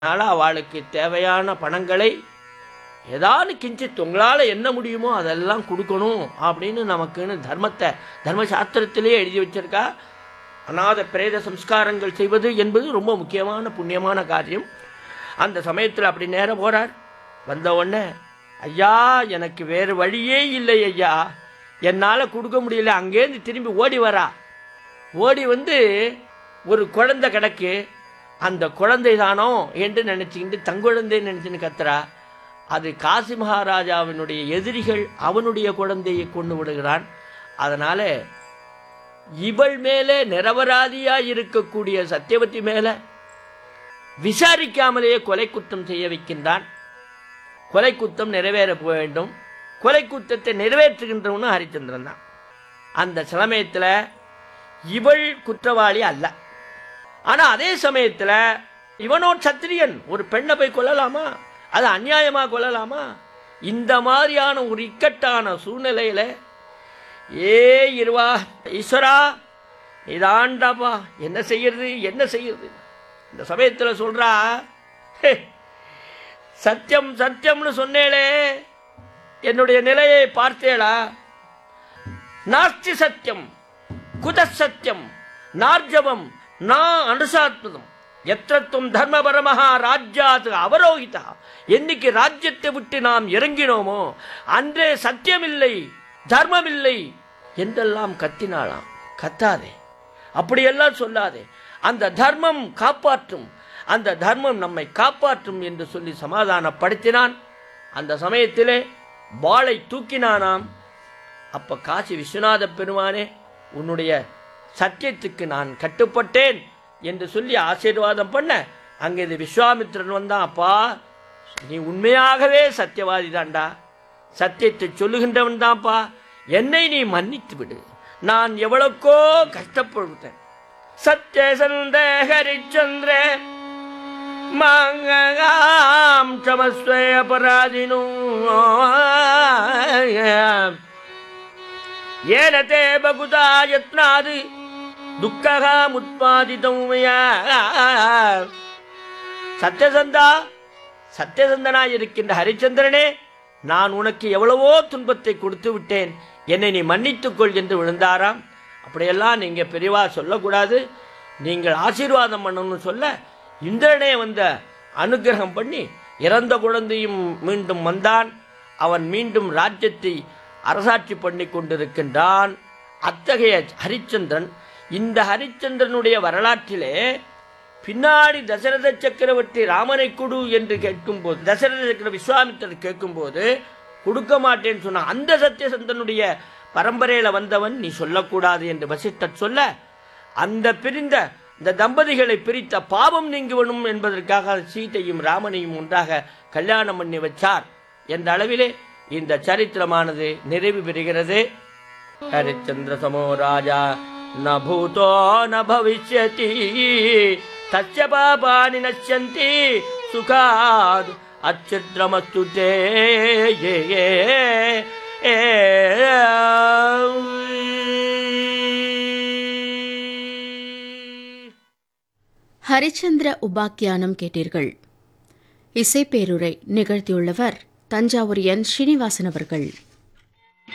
அதனால் அவளுக்கு தேவையான பணங்களை ஏதாவது கிஞ்சித் உங்களால் என்ன முடியுமோ அதெல்லாம் கொடுக்கணும் அப்படின்னு நமக்குன்னு தர்மத்தை தர்மசாஸ்திரத்திலே எழுதி வச்சிருக்கா அநாத பிரேத சம்ஸ்காரங்கள் செய்வது என்பது ரொம்ப முக்கியமான புண்ணியமான காரியம் அந்த சமயத்தில் அப்படி நேரம் போறார் வந்த உடனே ஐயா எனக்கு வேறு வழியே இல்லை ஐயா என்னால் கொடுக்க முடியல அங்கேருந்து திரும்பி ஓடி வரா ஓடி வந்து ஒரு குழந்தை கிடக்கு அந்த குழந்தை தானோ என்று நினச்சிக்கிட்டு தங்குழந்தை நினச்சின்னு கத்துறா அது காசி மகாராஜாவினுடைய எதிரிகள் அவனுடைய குழந்தையை கொண்டு விடுகிறான் அதனால இவள் மேலே நிரபராதியா இருக்கக்கூடிய சத்தியவதி மேலே விசாரிக்காமலேயே கொலை குற்றம் செய்ய வைக்கின்றான் கொலை குற்றம் நிறைவேற வேண்டும் கொலை குற்றத்தை நிறைவேற்றுகின்றவனும் ஹரிச்சந்திரன் தான் அந்த சமயத்தில் இவள் குற்றவாளி அல்ல ஆனா அதே சமயத்தில் இவனோ சத்திரியன் ஒரு பெண்ணை போய் கொல்லலாமா அது அநியாயமா கொல்லலாமா இந்த மாதிரியான ஒரு இக்கட்டான சூழ்நிலையில ஏ இருவா ஈஸ்வரா இதாண்டாப்பா என்ன செய்யறது என்ன செய்யறது இந்த சமயத்தில் சொல்றா "ஹே, சத்தியம் சத்தியம்னு சொன்னேளே என்னுடைய நிலையை பார்த்தேளா நாஸ்தி சத்தியம் குத சத்தியம் நார்ஜவம் நா அனுசாத்மதம் எத்தத்துவம் தர்மபரமஹா ராஜ்யாத் அவரோகிதா என்னைக்கு ராஜ்யத்தை விட்டு நாம் இறங்கினோமோ அன்றே சத்தியமில்லை தர்மமில்லை என்றெல்லாம் கத்தினாளாம் கத்தாதே அப்படியெல்லாம் சொல்லாதே அந்த தர்மம் காப்பாற்றும் அந்த தர்மம் நம்மை காப்பாற்றும் என்று சொல்லி சமாதானப்படுத்தினான் அந்த சமயத்திலே வாளை தூக்கினானாம் அப்ப காசி விஸ்வநாத பெருமானே உன்னுடைய சத்தியத்துக்கு நான் கட்டுப்பட்டேன் என்று சொல்லி ஆசீர்வாதம் பண்ண அங்கே இது விஸ்வாமித்திரன் வந்தான் அப்பா நீ உண்மையாகவே சத்தியவாதி தான்டா சத்தியத்தை சொல்லுகின்றவன் தான்ப்பா என்னை நீ மன்னித்து விடு நான் எவ்வளவுக்கோ கஷ்டப்படுத்தேன் சத்யசந்த ஹரிச்சந்திர மாங்காம் சமஸ்வய அபராதினோ ஏன தே பகுதா யத்னாது துக்ககா முத்பாதிதம் மயா சத்யசந்தா சத்யசந்தனாய் இருக்கின்ற ஹரிச்சந்திரனே நான் உனக்கு எவ்வளவோ துன்பத்தை கொடுத்து விட்டேன் என்னை நீ மன்னித்துக் கொள் என்று விழுந்தாராம் அப்படியெல்லாம் நீங்க பெரியவா சொல்லக்கூடாது நீங்கள் ஆசீர்வாதம் பண்ணணும்னு சொல்ல இந்திரனே வந்த அனுகிரகம் பண்ணி இறந்த குழந்தையும் மீண்டும் வந்தான் அவன் மீண்டும் ராஜ்யத்தை அரசாட்சி பண்ணி கொண்டிருக்கின்றான் அத்தகைய ஹரிச்சந்திரன் இந்த ஹரிச்சந்திரனுடைய வரலாற்றிலே பின்னாடி தசரத சக்கரவர்த்தி ராமனை கொடு என்று கேட்கும்போது தசரத சக்கர விஸ்வாமித்திரர் கேட்கும்போது கொடுக்க மாட்டேன்னு சொன்ன அந்த சத்தியசந்தனுடைய பரம்பரையில வந்தவன் நீ சொல்லக்கூடாது என்று வசிஷ்டர் சொல்ல அந்த பிரிந்த இந்த தம்பதிகளை பிரித்த பாவம் நீங்குவனும் என்பதற்காக சீதையும் ராமனையும் ஒன்றாக கல்யாணம் பண்ணி வச்சார் என்ற அளவிலே இந்த சரித்திரமானது நிறைவு பெறுகிறது ஹரிச்சந்திர சமோ ராஜா ந பூதோ ந பவிஷ்யதி தச்ச பாபானி நஷ்யந்தி சுகாத் அச்சித்ரமஸ்து தே ஏ ஏ ஏ ஹரிச்சந்திர உபாக்கியானம் கேட்டீர்கள் இசைப்பேருரை நிகழ்த்தியுள்ளவர் தஞ்சாவூர் என் ஸ்ரீனிவாசன் அவர்கள்